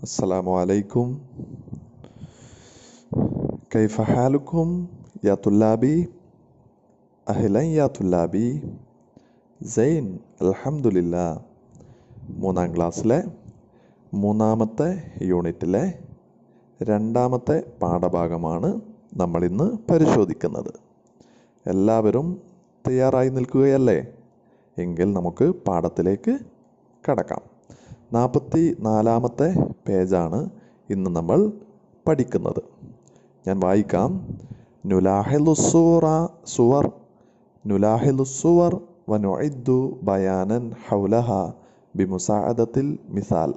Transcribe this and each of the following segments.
السلام عليكم كيف حالكم يا طلابي أهلا يا طلابي സെയിൻ അൽഹംദുലില്ല മൂന്നാം ക്ലാസ്സിലെ മൂന്നാമത്തെ യൂണിറ്റിലെ രണ്ടാമത്തെ പാഠഭാഗമാണ് നമ്മളിന്ന് പരിശോധിക്കുന്നത് എല്ലാവരും തയ്യാറായി നിൽക്കുകയല്ലേ എങ്കിൽ നമുക്ക് പാഠത്തിലേക്ക് കടക്കാം നാൽപ്പത്തി നാലാമത്തെ പേജാണ് ഇന്ന് നമ്മൾ പഠിക്കുന്നത് ഞാൻ വായിക്കാം നുലാഹിലുസൂറ സുവർ നുലാഹിലുസുവർ വനുഇദ്ദു ബയാനൻ ഹൗലഹ ബിമുസാഅദത്തിൽ മിസാൽ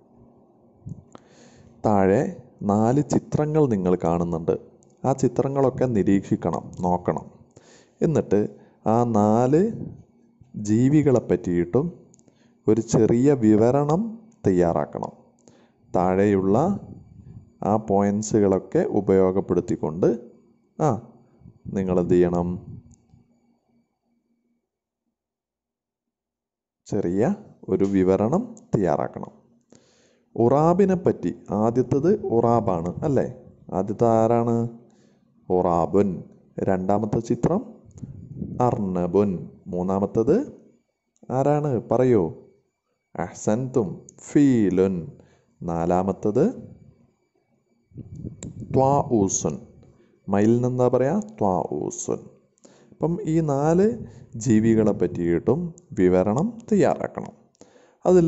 താഴെ നാല് ചിത്രങ്ങൾ നിങ്ങൾ കാണുന്നുണ്ട് ആ ചിത്രങ്ങളൊക്കെ നിരീക്ഷിക്കണം നോക്കണം എന്നിട്ട് ആ നാല് ജീവികളെ പറ്റിയിട്ടും ഒരു ചെറിയ വിവരണം തയ്യാറാക്കണം താഴെയുള്ള ആ പോയിൻസുകളൊക്കെ ഉപയോഗപ്പെടുത്തിക്കൊണ്ട് ആ നിങ്ങൾ എന്ത് ചെയ്യണം ചെറിയ ഒരു വിവരണം തയ്യാറാക്കണം ഉറാബിനെ പറ്റി ആദ്യത്തത് ഉറാബാണ് അല്ലേ ആദ്യത്തെ ആരാണ് ഉറാബുൻ രണ്ടാമത്തെ ചിത്രം അർണബുൻ മൂന്നാമത്തത് ആരാണ് പറയൂ അഹ്സൻതും ഫീലുൻ നാലാമത്തത് ത്വാഊസുൻ മയിൽ നിന്നാ പറയാ ത്വാഊസുൻ അപ്പം ഈ നാല് ജീവികളെ പറ്റിയിട്ടും വിവരണം തയ്യാറാക്കണം അതിൽ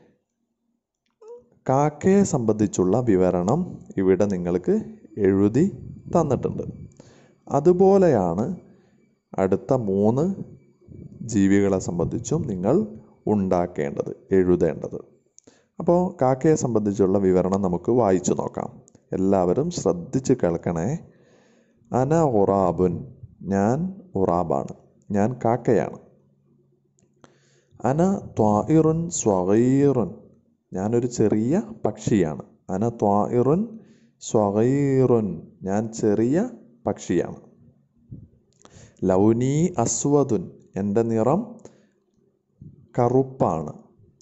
കാക്കയെ സംബന്ധിച്ചുള്ള വിവരണം ഇവിടെ നിങ്ങൾക്ക് എഴുതി തന്നിട്ടുണ്ട് അതുപോലെയാണ് അടുത്ത മൂന്ന് ജീവികളെ സംബന്ധിച്ചും നിങ്ങൾ ഉണ്ടാക്കേണ്ടത് എഴുതേണ്ടത് അപ്പോൾ കാക്കയെ സംബന്ധിച്ചുള്ള വിവരണം നമുക്ക് വായിച്ചു നോക്കാം എല്ലാവരും ശ്രദ്ധിച്ച് കേൾക്കണേ അന ഉറാബുൻ ഞാൻ ഉറാബാണ് ഞാൻ കാക്കയാണ് അന ത്വായിറുൻ സ്വഗീറുൻ ഞാനൊരു ചെറിയ പക്ഷിയാണ് അന ത്വായിറുൻ സ്വഗീറുൻ ഞാൻ ചെറിയ പക്ഷിയാണ് ലൗനി അസ്വദുൻ എൻ്റെ നിറം കറുപ്പാണ്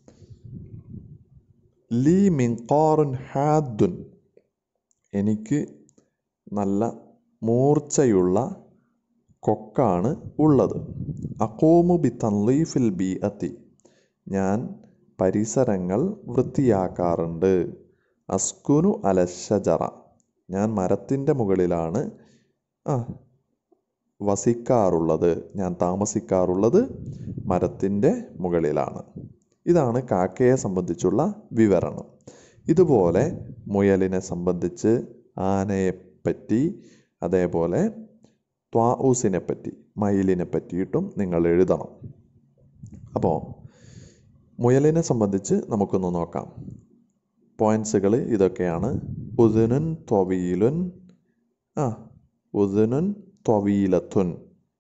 ലീ മിൻകാറുൻ ഹാദുൻ എനിക്ക് നല്ല മൂർച്ചയുള്ള കൊക്കാണ് ഉള്ളത് അക്കോമു ബി തൻലീഫിൽ ബി അത്തി ഞാൻ പരിസരങ്ങൾ വൃത്തിയാക്കാറുണ്ട് അസ്കുനു അലശജറ ഞാൻ മരത്തിൻ്റെ മുകളിലാണ് ആ വസിക്കാറുള്ളത് ഞാൻ താമസിക്കാറുള്ളത് മരത്തിൻ്റെ മുകളിലാണ് ഇതാണ് കാക്കയെ സംബന്ധിച്ചുള്ള വിവരണം ഇതുപോലെ മുയലിനെ സംബന്ധിച്ച് ആനയെ പറ്റി അതേപോലെ ത്വാഊസിനെ പറ്റി മയിലിനെ പറ്റിയിട്ടും നിങ്ങൾ എഴുതണം അപ്പോൾ മുയലിനെ സംബന്ധിച്ച് നമുക്കൊന്ന് നോക്കാം പോയിൻസുകൾ ഇതൊക്കെയാണ് ഉദുനുൻ ത്വവീലുൻ ആ ഉദുനുൻ ത്വവീലത്തുൻ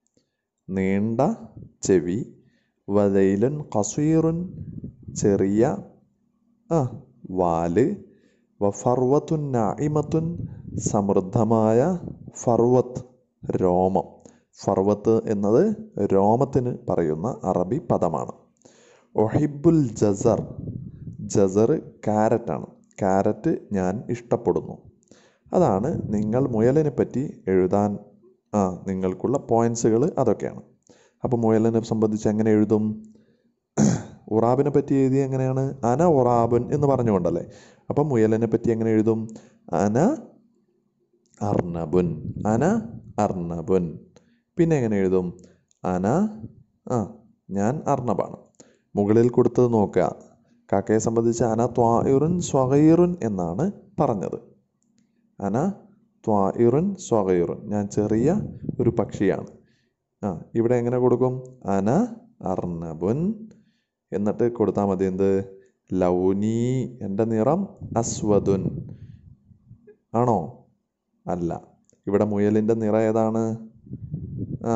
നീണ്ട ചെവി വതയിലുൻ കസീറുൻ ചെറിയ ആ വാല് വഫർവത്തുൻ നായിമത്തുൻ സമൃദ്ധമായ ഫർവത്ത് രോമം ഫർവത്ത് എന്നത് രോമത്തിന് പറയുന്ന അറബി പദമാണ് ഒഹിബുൽ ജസർ ജസർ കാരറ്റാണ് കാരറ്റ് ഞാൻ ഇഷ്ടപ്പെടുന്നു അതാണ് നിങ്ങൾ മുയലിനെ പറ്റി എഴുതാൻ ആ നിങ്ങൾക്കുള്ള പോയിൻസുകൾ അതൊക്കെയാണ് അപ്പോൾ മുയലിനെ സംബന്ധിച്ച് എങ്ങനെ എഴുതും ഉറാബിനെ പറ്റി എഴുതി എങ്ങനെയാണ് അന ഉറാബുൻ എന്ന് പറഞ്ഞുകൊണ്ടല്ലേ അപ്പം മുയലിനെ പറ്റി എങ്ങനെ എഴുതും അന അർണബുൻ അന അർണബുൻ പിന്നെ എങ്ങനെ എഴുതും അന ആ ഞാൻ അർണബാണ് മുകളിൽ കൊടുത്തത് നോക്കുക കാക്കയെ സംബന്ധിച്ച് അന ത്വായിറുൻ സ്വഗീറുൻ എന്നാണ് പറഞ്ഞത് അന ത്വായിറുൻ സ്വഗീറുൻ ഞാൻ ചെറിയ ഒരു പക്ഷിയാണ് ആ ഇവിടെ എങ്ങനെ കൊടുക്കും അന അർണബുൻ എന്നിട്ട് കൊടുത്താൽ മതി എന്ത് ലൗനി എൻ്റെ നിറം അസ്വദുൻ ആണോ അല്ല ഇവിടെ മുയലിൻ്റെ നിറം ഏതാണ് ആ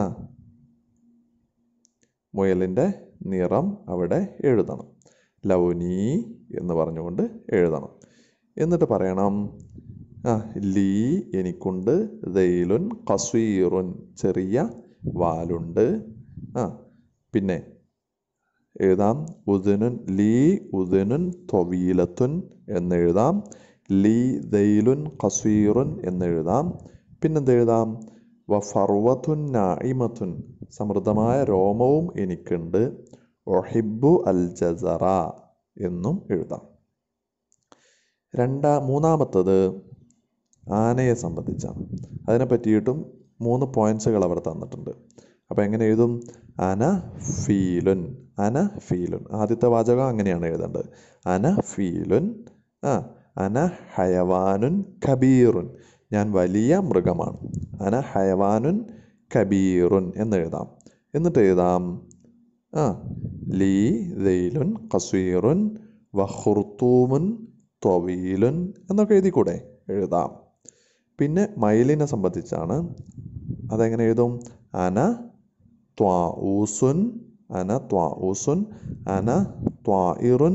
മുയലിൻ്റെ നിറം അവിടെ എഴുതണം ലൗനി എന്ന് പറഞ്ഞുകൊണ്ട് എഴുതണം എന്നിട്ട് പറയണം ആ ലീ എനിക്കുണ്ട് ദൈലുൻ കസീറുൻ ചെറിയ വാലുണ്ട് ആ പിന്നെ എഴുതാം ഉദുനുൻ ലീ ഉദുനുൻ തൊവീലത്തുൻ എന്നെഴുതാം ലീ ദൈലുൻ കസീറുൻ എന്നെഴുതാം പിന്നെന്ത് എഴുതാം വ ഫർവത്തുൻ നായിമത്തുൻ സമൃദ്ധമായ രോമവും എനിക്കുണ്ട് ഒഹിബു അൽ ജസറ എന്നും എഴുതാം രണ്ടാ മൂന്നാമത്തത് ആനയെ സംബന്ധിച്ചാണ് അതിനെ പറ്റിയിട്ടും മൂന്ന് പോയിന്റ്സുകൾ അവർ തന്നിട്ടുണ്ട് അപ്പോൾ എങ്ങനെ എഴുതും അന ഫീലുൻ അന ഫീലുൻ ആദ്യത്തെ വാചകം അങ്ങനെയാണ് എഴുതേണ്ടത് അന ഫീലുൻ ആ അന ഹയവാനുൻ കബീറുൻ ഞാൻ വലിയ മൃഗമാണ് അന ഹയവാനുൻ കബീറുൻ എന്ന് എഴുതാം എന്നിട്ട് എഴുതാം ആ ലീ ദൈലുൻ കസീറുൻ വഹുർത്തൂമുൻ തൊവീലുൻ എന്നൊക്കെ എഴുതിക്കൂടെ എഴുതാം പിന്നെ മയിലിനെ സംബന്ധിച്ചാണ് അതെങ്ങനെ എഴുതും അന ത്വാഊസുൻ അന ത്വാഊസുൻ അന ത്വായിറുൻ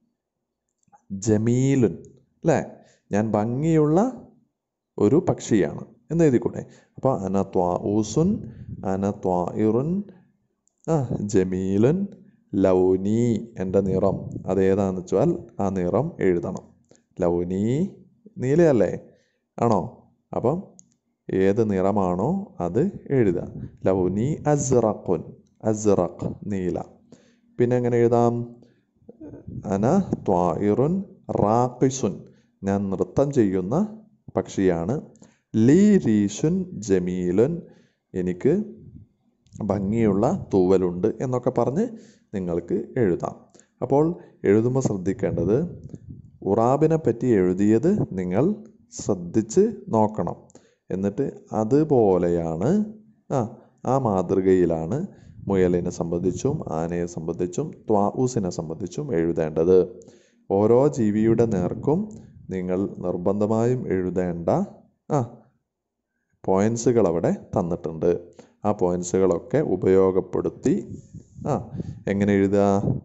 ജമീലുൻ അല്ലേ ഞാൻ ഭംഗിയുള്ള ഒരു പക്ഷിയാണ് എന്ന് എഴുതിക്കൂടെ അപ്പോൾ അന ത്വാഊസുൻ അന ത്വായിറുൻ ആ ജമീലുൻ ലൗനി എൻ്റെ നിറം അതേതാണെന്ന് വെച്ചാൽ ആ നിറം എഴുതണം ലൗനി നീലയല്ലേ ആണോ അപ്പം ഏത് നിറമാണോ അത് എഴുതുക ലൗനി അസ്റഖുൻ അസ്റഖ് നീല പിന്നെ എങ്ങനെ എഴുതാം അന ത്വായിറുൻ റാഖിസുൻ ഞാൻ നൃത്തം ചെയ്യുന്ന പക്ഷിയാണ് ലീ രീഷുൻ ജമീലുൻ എനിക്ക് ഭംഗിയുള്ള തൂവലുണ്ട് എന്നൊക്കെ പറഞ്ഞ് നിങ്ങൾക്ക് എഴുതാം അപ്പോൾ എഴുതുമ്പോൾ ശ്രദ്ധിക്കേണ്ടത് ഉറാബിനെ പറ്റി എഴുതിയത് നിങ്ങൾ ശ്രദ്ധിച്ച് നോക്കണം എന്നിട്ട് അതുപോലെയാണ് ആ ആ മാതൃകയിലാണ് മുയലിനെ സംബന്ധിച്ചും ആനയെ സംബന്ധിച്ചും ത്വാഊസിനെ സംബന്ധിച്ചും എഴുതേണ്ടത് ഓരോ ജീവിയുടെ നേർക്കും നിങ്ങൾ നിർബന്ധമായും എഴുതേണ്ട ആ പോയിൻസുകൾ അവിടെ തന്നിട്ടുണ്ട് ആ പോയിൻസുകളൊക്കെ ഉപയോഗപ്പെടുത്തി ആ എങ്ങനെ എഴുതുക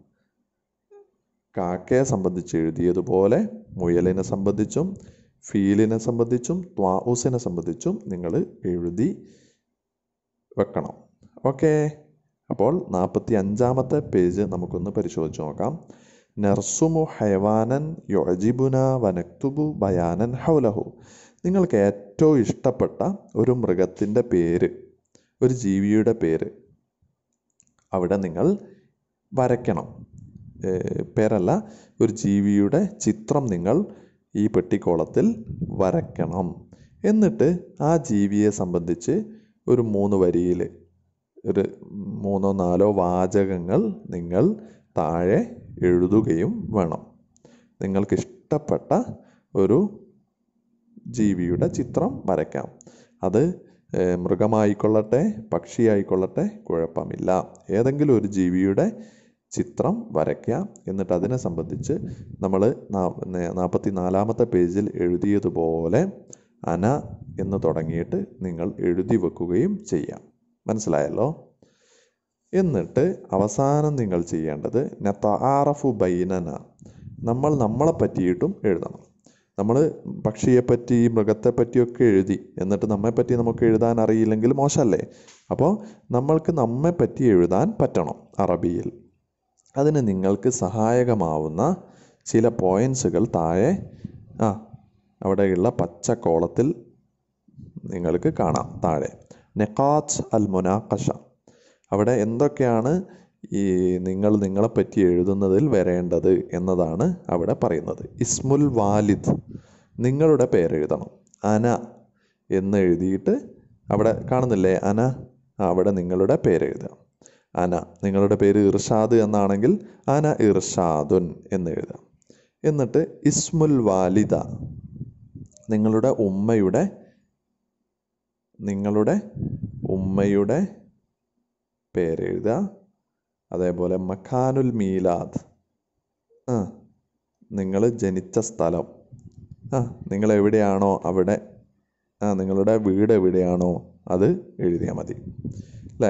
കാക്കയെ സംബന്ധിച്ച് എഴുതിയതുപോലെ മുയലിനെ സംബന്ധിച്ചും ഫീലിനെ സംബന്ധിച്ചും ത്വാഊസിനെ സംബന്ധിച്ചും നിങ്ങൾ എഴുതി വെക്കണം ഓക്കെ അപ്പോൾ നാൽപ്പത്തി അഞ്ചാമത്തെ പേജ് നമുക്കൊന്ന് പരിശോധിച്ച് നോക്കാം നർസുമു ഹൈവാനൻ യൊജിബുന വനക്തുബു ബയാനൻ ഹൗലഹു നിങ്ങൾക്ക് ഏറ്റവും ഇഷ്ടപ്പെട്ട ഒരു മൃഗത്തിൻ്റെ പേര് ഒരു ജീവിയുടെ പേര് അവിടെ നിങ്ങൾ വരയ്ക്കണം പേരല്ല ഒരു ജീവിയുടെ ചിത്രം നിങ്ങൾ ഈ പെട്ടിക്കോളത്തിൽ വരയ്ക്കണം എന്നിട്ട് ആ ജീവിയെ സംബന്ധിച്ച് ഒരു മൂന്ന് വരിയിൽ ഒരു മൂന്നോ നാലോ വാചകങ്ങൾ നിങ്ങൾ താഴെ എഴുതുകയും വേണം നിങ്ങൾക്ക് ഇഷ്ടപ്പെട്ട ഒരു ജീവിയുടെ ചിത്രം വരയ്ക്കാം അത് മൃഗമായിക്കൊള്ളട്ടെ പക്ഷിയായിക്കൊള്ളട്ടെ കുഴപ്പമില്ല ഏതെങ്കിലും ഒരു ജീവിയുടെ ചിത്രം വരയ്ക്കുക എന്നിട്ട് അതിനെ സംബന്ധിച്ച് നമ്മൾ നാൽപ്പത്തി നാലാമത്തെ പേജിൽ എഴുതിയതുപോലെ അന എന്ന് തുടങ്ങിയിട്ട് നിങ്ങൾ എഴുതി വെക്കുകയും ചെയ്യാം മനസ്സിലായല്ലോ എന്നിട്ട് അവസാനം നിങ്ങൾ ചെയ്യേണ്ടത് നെത്താറഫു ബൈനന നമ്മൾ നമ്മളെ പറ്റിയിട്ടും എഴുതണം നമ്മൾ പക്ഷിയെപ്പറ്റി മൃഗത്തെ പറ്റിയൊക്കെ എഴുതി എന്നിട്ട് നമ്മെപ്പറ്റി നമുക്ക് എഴുതാൻ അറിയില്ലെങ്കിൽ മോശമല്ലേ അപ്പോൾ നമ്മൾക്ക് നമ്മെപ്പറ്റി എഴുതാൻ പറ്റണം അറബിയിൽ അതിന് നിങ്ങൾക്ക് സഹായകമാവുന്ന ചില പോയിൻസുകൾ താഴെ ആ അവിടെയുള്ള പച്ച കോളത്തിൽ നിങ്ങൾക്ക് കാണാം താഴെ നെക്കാത്ത് അൽ മുനാക്കഷ അവിടെ എന്തൊക്കെയാണ് ഈ നിങ്ങൾ നിങ്ങളെപ്പറ്റി എഴുതുന്നതിൽ വരേണ്ടത് എന്നതാണ് അവിടെ പറയുന്നത് ഇസ്മുൽ വാലിദ് നിങ്ങളുടെ പേരെഴുതണം അന എന്ന് എഴുതിയിട്ട് അവിടെ കാണുന്നില്ലേ അന അവിടെ നിങ്ങളുടെ പേരെഴുതുക അന നിങ്ങളുടെ പേര് ഇർഷാദ് എന്നാണെങ്കിൽ അന ഇർഷാദുൻ എന്ന് എഴുതാം എന്നിട്ട് ഇസ്മുൽ വാലിദ നിങ്ങളുടെ ഉമ്മയുടെ നിങ്ങളുടെ ഉമ്മയുടെ പേരെഴുതുക അതേപോലെ മഖാനുൽ മീലാദ് ആ നിങ്ങൾ ജനിച്ച സ്ഥലം ആ നിങ്ങൾ എവിടെയാണോ അവിടെ ആ നിങ്ങളുടെ വീട് എവിടെയാണോ അത് എഴുതിയാൽ മതി അല്ലേ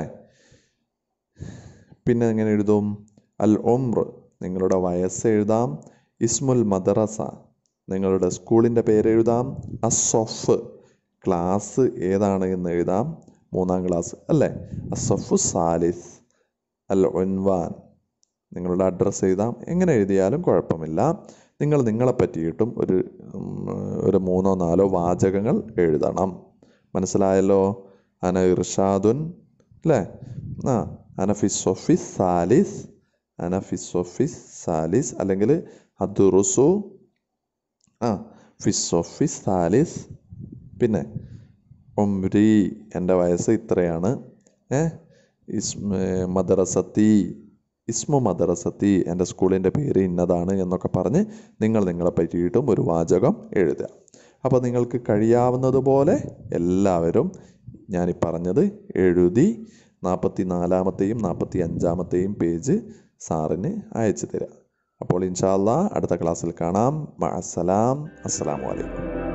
പിന്നെ എങ്ങനെ എഴുതും അൽ ഒമ്ര നിങ്ങളുടെ വയസ്സ് എഴുതാം ഇസ്മുൽ മദ്രസ നിങ്ങളുടെ സ്കൂളിൻ്റെ പേര് എഴുതാം അസൊഫ് ക്ലാസ് ഏതാണ് എന്ന് എഴുതാം മൂന്നാം ക്ലാസ് അല്ലേ അസഫു സാലിസ് അൽ ഒൻവാൻ നിങ്ങളുടെ അഡ്രസ്സ് എഴുതാം എങ്ങനെ എഴുതിയാലും കുഴപ്പമില്ല നിങ്ങൾ നിങ്ങളെ പറ്റിയിട്ടും ഒരു ഉം, ഒരു മൂന്നോ നാലോ വാചകങ്ങൾ എഴുതണം മനസ്സിലായല്ലോ അന ഇർഷാദുൻ അല്ലേ ആ അനഫിസൊഫിസ് സാലിസ് അനഫിസൊഫിസ് സാലിസ് അല്ലെങ്കിൽ അദുറുസു ആ ഫിസൊഫിസ് സാലിസ് പിന്നെ ഉംരി എൻ്റെ വയസ്സ് ഇത്രയാണ് ഏ ഇസ്മ മദ്രസത്തി ഇസ്മു മദ്രസത്തി എൻ്റെ സ്കൂളിൻ്റെ പേര് ഇന്നതാണ് എന്നൊക്കെ പറഞ്ഞ് നിങ്ങൾ നിങ്ങളെ പറ്റിയിട്ടും ഒരു വാചകം എഴുതുക അപ്പോൾ നിങ്ങൾക്ക് കഴിയാവുന്നതുപോലെ എല്ലാവരും ഞാനീ പറഞ്ഞത് എഴുതി നാൽപ്പത്തി നാലാമത്തെയും നാൽപ്പത്തി അഞ്ചാമത്തെയും പേജ് സാറിന് അയച്ചു തരിക അപ്പോൾ ഇൻഷാല്ലാ അടുത്ത ക്ലാസ്സിൽ കാണാം മഅസ്സലാം അസ്സലാമു അലൈക്കും